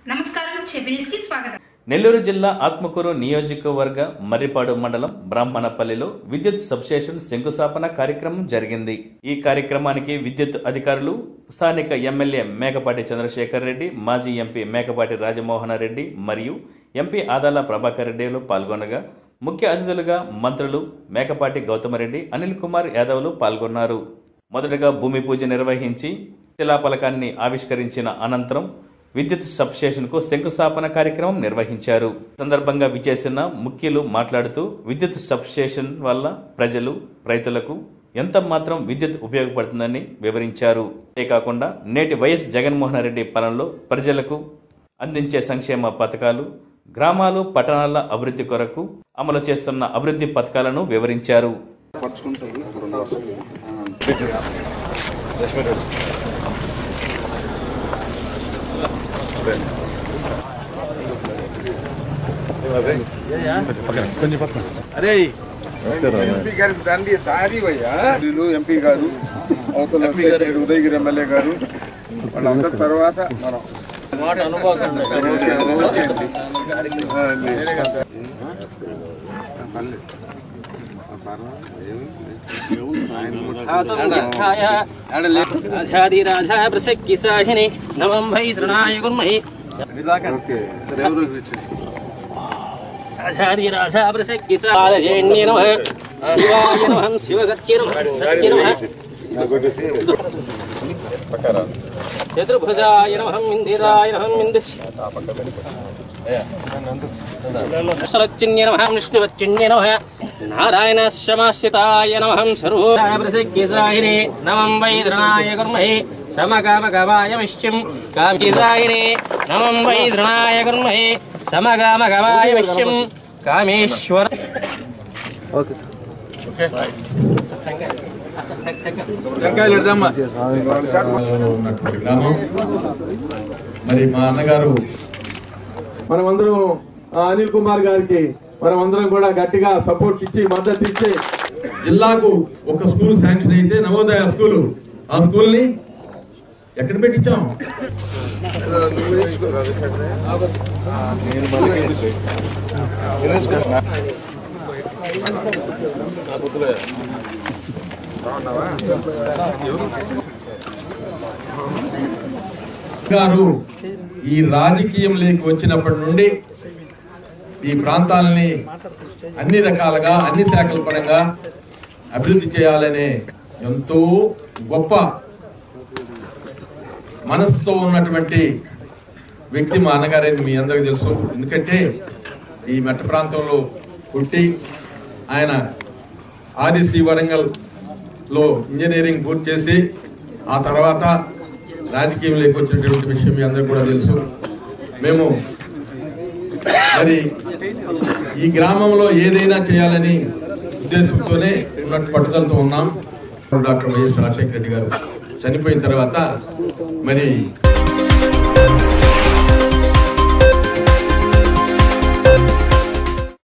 నమస్కారం చెబినిస్ కి స్వాగతం నెల్లూరు జిల్లా ఆత్మకూరు నియోజకవర్గ మర్రిపాడు మండలం బ్రాహ్మణపల్లిలో విద్యుత్ సబ్స్టేషన్ శంకుస్థాపన కార్యక్రమం జరిగింది ఈ కార్యక్రమానికి విద్యుత్ అధికారులు స్థానిక ఎమ్మెల్యే మేకపాటి చంద్రశేఖర్ రెడ్డి మాజీ ఎంపీ మేకపాటి రాజమోహన రెడ్డి మరియు ఎంపీ ఆదాల ప్రభాకర్ రెడ్డిలు పాల్గొనగా ముఖ్య అతిథులుగా మంత్రులు మేకపాటి గౌతమరెడ్డి అనిల్ కుమార్ యాదవ్లు పాల్గొన్నారు మొదటగా భూమి పూజ నిర్వహించి శిలాఫలకాన్ని ఆవిష్కరించిన అనంతరం విద్యుత్ సబ్స్టేషన్కు శంకుస్థాపన కార్యక్రమం నిర్వహించారు ఈ సందర్భంగా విచేసిన ముఖ్యులు మాట్లాడుతూ విద్యుత్ సబ్స్టేషన్ వల్ల ప్రజలు రైతులకు ఎంత మాత్రం విద్యుత్ ఉపయోగపడుతుందని వివరించారు అంతేకాకుండా నేటి వైఎస్ జగన్మోహన్ రెడ్డి పాలనలో ప్రజలకు అందించే సంక్షేమ పథకాలు గ్రామాలు పట్టణాల అభివృద్ధి కొరకు అమలు చేస్తున్న అభివృద్ధి పథకాలను వివరించారు ఎంపీ గారికి దండి దారి భయ్యా వీళ్ళు ఎంపీ గారు అవతల సైడ్ ఉదయగిరి ఎమ్మెల్యే గారు వాళ్ళందరి తర్వాత మనం ఓకే, ఓకే అండి. రాజాదిరాజా ప్రసక్కి సాహిని నవం భై శృణాయ గుర్మహి ఓకే సరే ఎవరు ఇచ్చేసి రాజాదిరాజా ప్రసక్కి సారజేణ్య నమ శివాయ నమః శివగత్య నమః సత్య నమః చతుర్భుజాయ నమః ఇందిరాయ నమః ఇందిశ్వరచ్చిన్య నమః విష్ణువచ్చిన్య నమః నారాయణ శమాశ్రితాయ నమః సర్వోప్రసక్య సాహిని నమం వైద్రణాయ కుర్మహి సమకామకమాయ విష్యం కామిసాయిని నమం వైద్రణాయ కుర్మహి సమకామకమాయ విష్యం కామేశ్వర ఉన్నటువంటి గ్రామం మరి మా అన్నగారు మనమందరం ఆ అనిల్ కుమార్ గారికి మనమందరం కూడా గట్టిగా సపోర్ట్ ఇచ్చి మద్దతు ఇచ్చి జిల్లాకు ఒక స్కూల్ శాంక్షన్ అయితే నవోదయ స్కూల్ ఆ స్కూల్ ని ఎక్కడ పెట్టించాం గారు ఈ రాజకీయంలోకి వచ్చినప్పటి నుండి ఈ ప్రాంతాలని అన్ని రకాలుగా అన్ని శాఖల పరంగా అభివృద్ధి చేయాలనే ఎంతో గొప్ప మనసుతో ఉన్నటువంటి వ్యక్తి మా అన్నగారని మీ అందరికీ తెలుసు ఎందుకంటే ఈ మెట్ట ప్రాంతంలో పుట్టి ఆయన ఆర్డిసి వరంగల్లో ఇంజనీరింగ్ పూర్తి చేసి ఆ తర్వాత రాజకీయంలోకి వచ్చినటువంటి విషయం మీ అందరికీ కూడా తెలుసు మేము మరి ఈ గ్రామంలో ఏదైనా చేయాలని ఉద్దేశంతోనే ఉన్నట్టు పట్టుదలతో ఉన్నాం డాక్టర్ వైఎస్ రాజశేఖర రెడ్డి గారు చనిపోయిన తర్వాత మరి